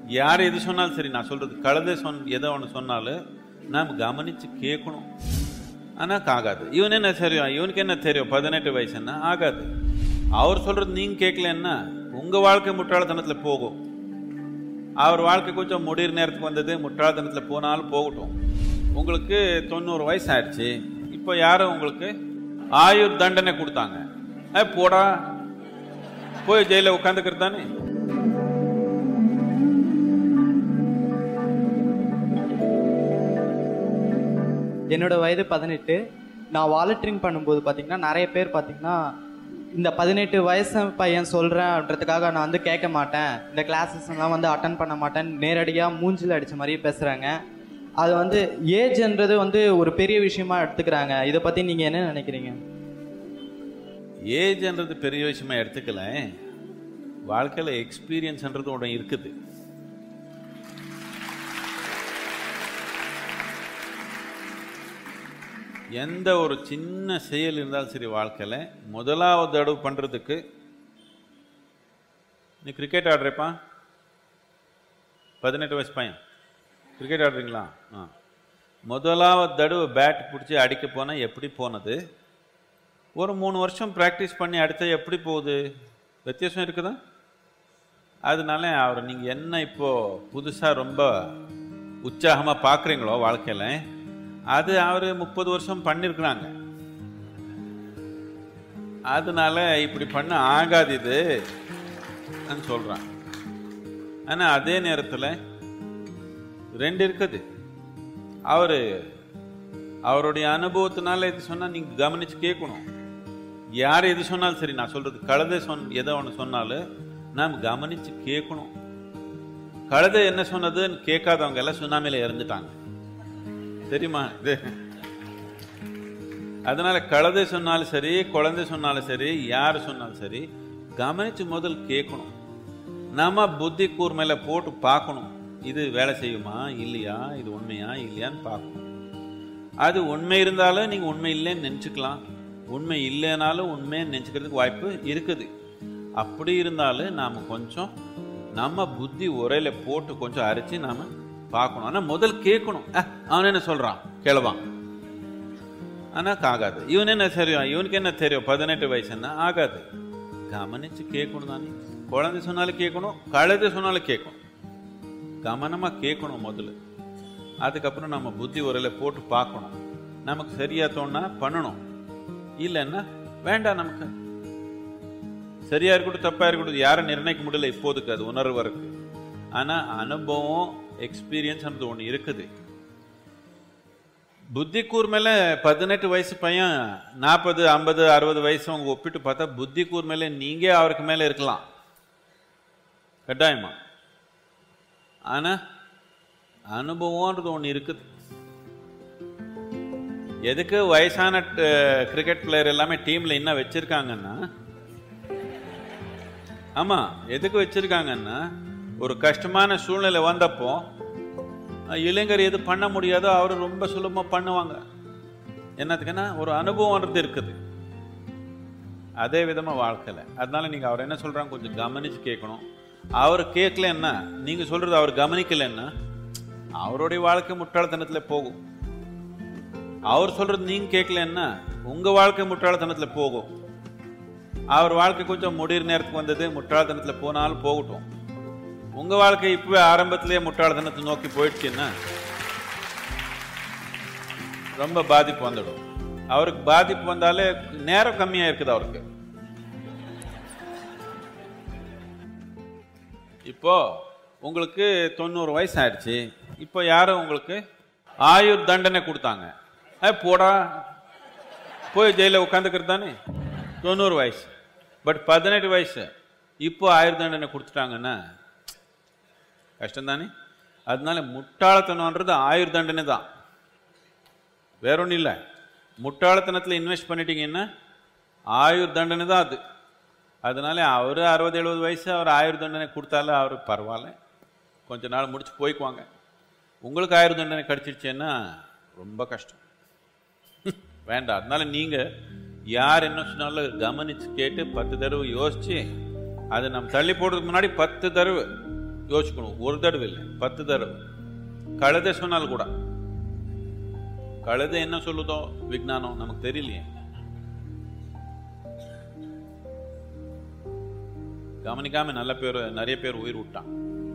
யார் எது சொன்னாலும் சரி நான் சொல்றது கழுதை சொன் எதை ஒன்று சொன்னாலும் நாம் கவனிச்சு கேட்கணும் ஆனால் ஆகாது இவன் என்ன தெரியும் இவனுக்கு என்ன தெரியும் பதினெட்டு வயசுன்னா ஆகாது அவர் சொல்றது நீங்க கேட்கலன்னா உங்க வாழ்க்கை முட்டாள்தனத்துல போகும் அவர் வாழ்க்கை கொஞ்சம் முடிகிற நேரத்துக்கு வந்தது முட்டாள்தனத்துல போனாலும் போகட்டும் உங்களுக்கு தொண்ணூறு வயசு ஆயிடுச்சு இப்போ யாரும் உங்களுக்கு ஆயுர் தண்டனை கொடுத்தாங்க ஏ போடா போய் ஜெயில உட்காந்துக்கிறது தானே என்னோட வயது பதினெட்டு நான் வாலண்டியரிங் பண்ணும்போது பார்த்தீங்கன்னா நிறைய பேர் பார்த்தீங்கன்னா இந்த பதினெட்டு வயசு பையன் சொல்கிறேன் அப்படின்றதுக்காக நான் வந்து கேட்க மாட்டேன் இந்த கிளாஸஸ் எல்லாம் வந்து அட்டன் பண்ண மாட்டேன் நேரடியாக மூஞ்சில் அடித்த மாதிரியே பேசுகிறாங்க அது வந்து ஏஜ்ன்றது வந்து ஒரு பெரிய விஷயமா எடுத்துக்கிறாங்க இதை பற்றி நீங்கள் என்ன நினைக்கிறீங்க ஏஜ்ன்றது பெரிய விஷயமா எடுத்துக்கல வாழ்க்கையில் எக்ஸ்பீரியன்ஸ்ன்றது ஒன்று இருக்குது எந்த ஒரு சின்ன செயல் இருந்தாலும் சரி வாழ்க்கையில் முதலாவது தடவை பண்ணுறதுக்கு நீ கிரிக்கெட் ஆடுறப்பா பதினெட்டு வயசு பையன் கிரிக்கெட் ஆடுறீங்களா ஆ முதலாவது தடவை பேட் பிடிச்சி அடிக்க போனால் எப்படி போனது ஒரு மூணு வருஷம் ப்ராக்டிஸ் பண்ணி அடுத்த எப்படி போகுது வித்தியாசம் இருக்குதா அதனால அவர் நீங்கள் என்ன இப்போ புதுசாக ரொம்ப உற்சாகமாக பார்க்குறீங்களோ வாழ்க்கையில் அது அவர் முப்பது வருஷம் பண்ணியிருக்கிறாங்க அதனால இப்படி பண்ண ஆகாது இது சொல்கிறான் ஆனால் அதே நேரத்தில் ரெண்டு இருக்குது அவர் அவருடைய அனுபவத்தினால இது சொன்னால் நீங்கள் கவனிச்சு கேட்கணும் யார் எது சொன்னாலும் சரி நான் சொல்றது கழுதை சொன் எதை ஒன்று சொன்னாலும் நாம் கவனிச்சு கேட்கணும் கழுதை என்ன சொன்னதுன்னு கேட்காதவங்க எல்லாம் சுனாமியில இறந்துட்டாங்க தெரியுமா இது அதனால கழுதை சொன்னாலும் சரி குழந்தை சொன்னாலும் சரி யார் சொன்னாலும் சரி கவனிச்சு முதல் கேட்கணும் நம்ம புத்தி கூர்மையில போட்டு பார்க்கணும் இது வேலை செய்யுமா இல்லையா இது உண்மையா இல்லையான்னு பார்க்கணும் அது உண்மை இருந்தாலும் நீங்க உண்மை இல்லைன்னு நினச்சிக்கலாம் உண்மை இல்லைனாலும் உண்மைன்னு நினச்சிக்கிறதுக்கு வாய்ப்பு இருக்குது அப்படி இருந்தாலும் நாம கொஞ்சம் நம்ம புத்தி உரையில போட்டு கொஞ்சம் அரைச்சு நாம பார்க்கணும் ஆனா முதல் கேட்கணும் அஹ், அவன் என்ன சொல்றான் கேளவான் ஆனா ஆகாது இவன் என்ன தெரியும் இவனுக்கு என்ன தெரியும் பதினெட்டு வயசுன்னா ஆகாது கவனிச்சு கேட்கணும் தானே குழந்தை சொன்னாலும் கேட்கணும் கழுதை சொன்னாலும் கேட்கணும் கவனமா கேட்கணும் முதல்ல அதுக்கப்புறம் நம்ம புத்தி உரையில போட்டு பார்க்கணும் நமக்கு சரியா தோணுனா பண்ணணும் இல்லைன்னா வேண்டாம் நமக்கு சரியா இருக்கட்டும் தப்பா இருக்கட்டும் யாரும் நிர்ணயிக்க முடியல இப்போதுக்கு அது உணர்வு இருக்கு ஆனா அனுபவம் எக்ஸ்பீரியன்ஸ் ஒன்று இருக்குது புத்தி கூர்மையில பதினெட்டு வயசு பையன் நாற்பது ஐம்பது அறுபது வயசு அவங்க ஒப்பிட்டு பார்த்தா புத்தி கூர்மையில நீங்க அவருக்கு மேல இருக்கலாம் கட்டாயமா ஆனா அனுபவம்ன்றது ஒன்று இருக்குது எதுக்கு வயசான கிரிக்கெட் பிளேயர் எல்லாமே டீம்ல என்ன வச்சிருக்காங்கன்னா ஆமா எதுக்கு வச்சிருக்காங்கன்னா ஒரு கஷ்டமான சூழ்நிலை வந்தப்போ அஹ், இளைஞர் எது பண்ண முடியாதோ அவர் ரொம்ப சுலபமா பண்ணுவாங்க என்னத்துக்குன்னா ஒரு அனுபவம்ன்றது இருக்குது அதே விதமா வாழ்க்கையில அதனால நீங்க அவர் என்ன சொல்றாங்க கொஞ்சம் கவனிச்சு கேட்கணும் அவர் கேட்கலன்னா நீங்க சொல்றது அவர் கவனிக்கலன்னா அவருடைய வாழ்க்கை முட்டாள்தனத்துல போகும் அவர் சொல்றது நீங்க கேட்கலன்னா உங்க வாழ்க்கை முட்டாள்தனத்துல போகும் அவர் வாழ்க்கை கொஞ்சம் முடிகிற நேரத்துக்கு வந்தது முட்டாள்தனத்துல போனாலும் போகட்டும் உங்க வாழ்க்கை இப்பவே ஆரம்பத்திலேயே முட்டாள்தனத்தை நோக்கி போயிடுச்சுன்னா ரொம்ப பாதிப்பு வந்துடும் அவருக்கு பாதிப்பு வந்தாலே நேரம் கம்மியா இருக்குது அவருக்கு இப்போ உங்களுக்கு தொண்ணூறு வயசு ஆயிடுச்சு இப்போ யாரும் உங்களுக்கு ஆயுர் தண்டனை கொடுத்தாங்க ஏ போடா போய் ஜெயில உட்காந்துக்கிறது தானே தொண்ணூறு வயசு பட் பதினெட்டு வயசு இப்போ ஆயுர் தண்டனை கொடுத்துட்டாங்கன்னா கஷ்டம் தானே அதனால முட்டாளத்தனம்ன்றது ஆயுர் தண்டனை தான் வேற ஒன்றும் இல்லை முட்டாளத்தனத்தில் இன்வெஸ்ட் பண்ணிட்டீங்கன்னா ஆயுர் தண்டனை தான் அது அதனால அவர் அறுபது எழுபது வயசு அவர் ஆயுர் தண்டனை கொடுத்தாலும் அவர் பரவாயில்ல கொஞ்ச நாள் முடிச்சு போய்க்குவாங்க உங்களுக்கு ஆயுர் தண்டனை கிடைச்சிருச்சுன்னா ரொம்ப கஷ்டம் வேண்டாம் அதனால நீங்க யார் என்ன சொன்னாலும் கவனிச்சு கேட்டு பத்து தடவை யோசிச்சு அதை நம்ம தள்ளி போடுறதுக்கு முன்னாடி பத்து தடவை யோசிக்கணும் ஒரு தடவை இல்லை பத்து தடவை கழுதை சொன்னால் கூட கழுதை என்ன சொல்லுதோ விஞ்ஞானம் நமக்கு தெரியலையே கவனிக்காம நல்ல பேர் நிறைய பேர் உயிர் விட்டான்